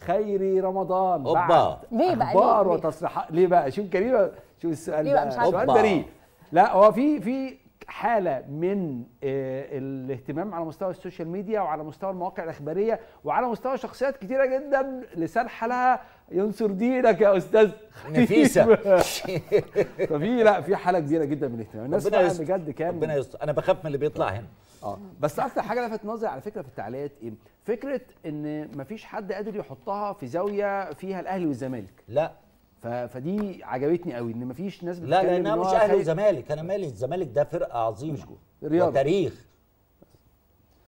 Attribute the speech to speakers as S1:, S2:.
S1: خيري رمضان
S2: أوبا.
S1: بعد
S3: ليه بقى؟
S1: اخبار
S3: ليه؟
S1: وتصريحات ليه بقى شوف كريمه شوف السؤال
S3: ليه بقى مش
S1: ده
S3: عارفة؟
S1: سؤال
S2: أوبا.
S1: بريء لا هو في في حاله من آه، الاهتمام على مستوى السوشيال ميديا وعلى مستوى المواقع الاخباريه وعلى مستوى شخصيات كتيره جدا لسان حالها ينصر دينك يا استاذ
S2: نفيسه
S1: ففي لا في حاله كبيره جدا من الاهتمام الناس
S2: ربنا
S1: فعلا
S2: يستر.
S1: بجد كان
S2: ربنا يستر انا بخاف من اللي بيطلع هنا
S1: اه بس اكتر حاجه لفت نظري على فكره في التعليقات ايه فكره ان مفيش حد قادر يحطها في زاويه فيها الاهلي والزمالك
S2: لا
S1: ف... فدي عجبتني قوي ان مفيش ناس
S2: لا
S1: بتتكلم
S2: لانها
S1: إن
S2: مش
S1: هو
S2: اهلي
S1: خايف-
S2: وزمالك انا مالي الزمالك ده فرقه عظيمه
S1: رياضة.
S2: وتاريخ